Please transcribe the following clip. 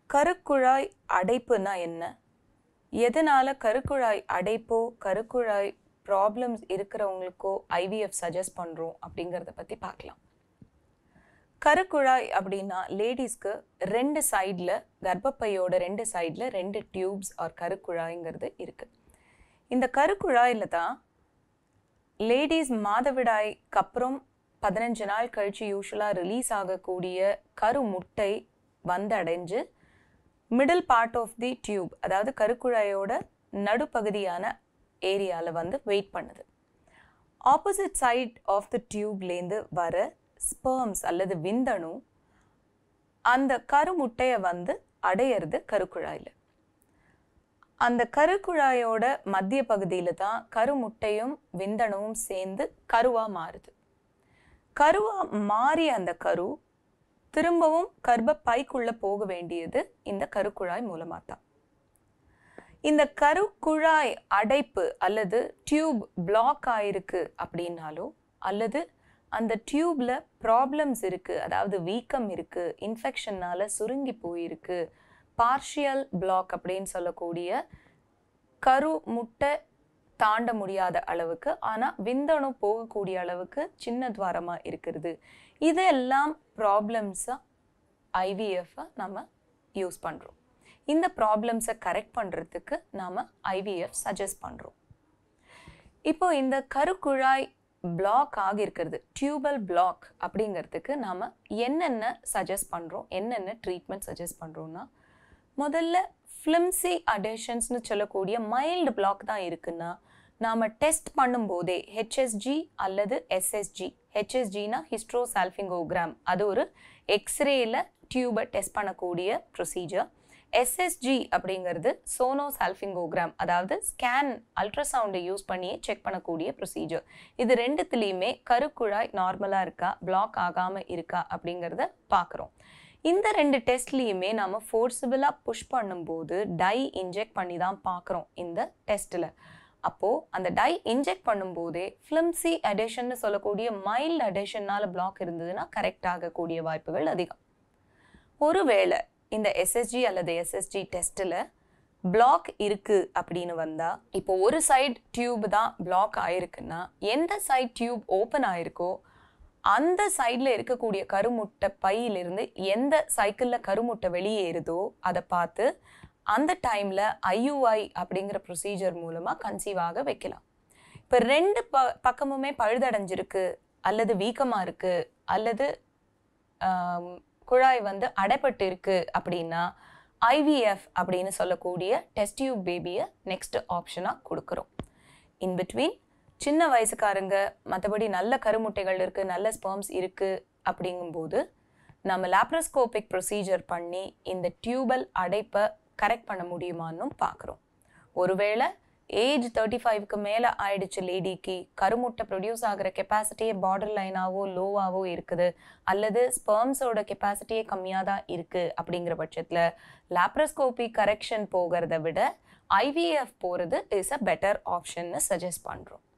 கருக்குழாய் அடைப்புனா என்ன எதனால கருக்குழாய் அடைப்போ கருக்குழாய் ப்ராப்ளம்ஸ் இருக்கிறவங்களுக்கோ ஐவிஎஃப் சஜஸ்ட் பண்ணுறோம் அப்படிங்கிறத பற்றி பார்க்கலாம் கருக்குழாய் அப்படின்னா லேடிஸ்க்கு ரெண்டு சைடில் கர்ப்பப்பையோட ரெண்டு சைடில் ரெண்டு டியூப்ஸ் ஆர் கருக்குழாய்ங்கிறது இருக்குது இந்த கருக்குழாயில் தான் லேடிஸ் மாதவிடாய்க்கு அப்புறம் பதினஞ்சு நாள் கழித்து யூஸ்வலாக ரிலீஸ் ஆகக்கூடிய கரு முட்டை வந்தடைஞ்சு middle part of the tube அதாவது கருக்குழாயோட நடுப்பகுதியான ஏரியாவில் வந்து வெயிட் பண்ணுது ஆப்போசிட் சைட் ஆஃப் த டியூப்லேருந்து வர ஸ்பெர்ம்ஸ் அல்லது விந்தணு அந்த கருமுட்டையை வந்து அடையிறது கருக்குழாயில் அந்த கருக்குழாயோட மத்திய பகுதியில் தான் கருமுட்டையும் விந்தணுவும் சேர்ந்து கருவாக மாறுது கருவாக மாறிய அந்த கரு திரும்பவும் கர்ப்பப்பைக்குள்ள போக வேண்டியது இந்த கருக்குழாய் மூலமாக தான் இந்த கருக்குழாய் அடைப்பு அல்லது டியூப் பிளாக் ஆயிருக்கு அப்படின்னாலோ அல்லது அந்த டியூப்ல ப்ராப்ளம்ஸ் இருக்கு அதாவது வீக்கம் இருக்கு இன்ஃபெக்ஷன்னால சுருங்கி போயிருக்கு பார்ஷியல் பிளாக் அப்படின்னு சொல்லக்கூடிய கரு முட்டை தாண்ட முடியாத அளவுக்கு ஆனால் விந்தணு போகக்கூடிய அளவுக்கு சின்ன துவாரமாக இருக்கிறது இதெல்லாம் ப்ராப்ளம்ஸை ஐவிஎஃப்பை நம்ம யூஸ் பண்ணுறோம் இந்த ப்ராப்ளம்ஸை கரெக்ட் பண்ணுறதுக்கு நாம் ஐவிஎஃப் சஜஸ்ட் பண்ணுறோம் இப்போ இந்த கருக்குழாய் பிளாக் ஆகியிருக்கிறது டியூபல் பிளாக் அப்படிங்கிறதுக்கு நாம் என்னென்ன சஜஸ்ட் பண்ணுறோம் என்னென்ன ட்ரீட்மெண்ட் சஜஸ்ட் பண்ணுறோம்னா முதல்ல ஃப்ளிம்சி அடேஷன்ஸ்னு சொல்லக்கூடிய மைல்டு பிளாக் தான் இருக்குன்னா நாம் டெஸ்ட் பண்ணும்போதே ஹெச்எஸ்ஜி அல்லது எஸ்எஸ்ஜி ஹெச்எஸ்ஜினா ஹிஸ்ட்ரோசால்ஃபிங்கோகிராம் அது ஒரு எக்ஸ்ரேயில் டியூபை டெஸ்ட் பண்ணக்கூடிய ப்ரொசீஜர் எஸ்எஸ்ஜி அப்படிங்கிறது சோனோசால்ஃபிங்கோகிராம் அதாவது ஸ்கேன் அல்ட்ராசவுண்டை யூஸ் பண்ணியே செக் பண்ணக்கூடிய ப்ரொசீஜர் இது ரெண்டுத்துலேயுமே கருக்குழாய் நார்மலாக இருக்கா பிளாக் ஆகாமல் இருக்கா அப்படிங்கிறத பார்க்குறோம் இந்த ரெண்டு டெஸ்ட்லேயுமே நம்ம ஃபோர்ஸபிளாக புஷ் பண்ணும்போது டை இன்ஜெக்ட் பண்ணி தான் பார்க்குறோம் இந்த டெஸ்ட்டில் அப்போது அந்த டை இன்ஜெக்ட் பண்ணும்போதே ஃப்ளிம்சி அடேஷன்னு சொல்லக்கூடிய மைல்டு அடேஷனால் பிளாக் இருந்ததுன்னா கரெக்ட் ஆகக்கூடிய வாய்ப்புகள் அதிகம் ஒருவேளை இந்த எஸ்எஸ்ஜி அல்லது எஸ்எஸ்ஜி டெஸ்ட்டில் பிளாக் இருக்கு அப்படின்னு வந்தா இப்போ ஒரு சைடு டியூப் தான் பிளாக் ஆயிருக்குன்னா எந்த சைடு டியூப் ஓப்பன் ஆயிருக்கோ அந்த சைடில் இருக்கக்கூடிய கருமுட்டை பையிலிருந்து எந்த சைக்கிளில் கருமுட்டை வெளியேறுதோ அதை பார்த்து அந்த டைமில் ஐயுஐ அப்படிங்கிற ப்ரொசீஜர் மூலமாக கன்சீவ் ஆக வைக்கலாம் இப்போ ரெண்டு ப பக்கமுமே பழுதடைஞ்சிருக்கு அல்லது வீக்கமாக இருக்குது அல்லது ஆம், குழாய் வந்து அடைப்பட்டு இருக்கு அப்படின்னா ஐவிஎஃப் அப்படின்னு சொல்லக்கூடிய டெஸ்ட் டியூப் பேபியை நெக்ஸ்ட் ஆப்ஷனாக கொடுக்குறோம் இன் பிட்வீன் சின்ன வயசுக்காரங்க மற்றபடி நல்ல கருமுட்டைகள் இருக்குது நல்ல ஸ்பெர்ம்ஸ் இருக்குது அப்படிங்கும்போது நம்ம லாப்ரோஸ்கோபிக் ப்ரொசீஜர் பண்ணி இந்த டியூபல் அடைப்பை கரெக்ட் பண்ண முடியுமான்னு பார்க்குறோம் ஒருவேளை ஏஜ் தேர்ட்டி ஃபைவ்க்கு மேலே ஆயிடுச்சு லேடிக்கு கருமுட்டை ப்ரொடியூஸ் ஆகிற கெப்பாசிட்டியே பார்டர் லைனாவோ லோவாவோ இருக்குது அல்லது ஸ்பெர்ம்ஸோட கெப்பாசிட்டியே கம்மியாக தான் இருக்குது அப்படிங்கிற பட்சத்தில் லாப்ரோஸ்கோபி கரெக்ஷன் போகிறத விட ஐவிஎஃப் போகிறது இஸ் அ பெட்டர் ஆப்ஷன்னு சஜஸ்ட் பண்ணுறோம்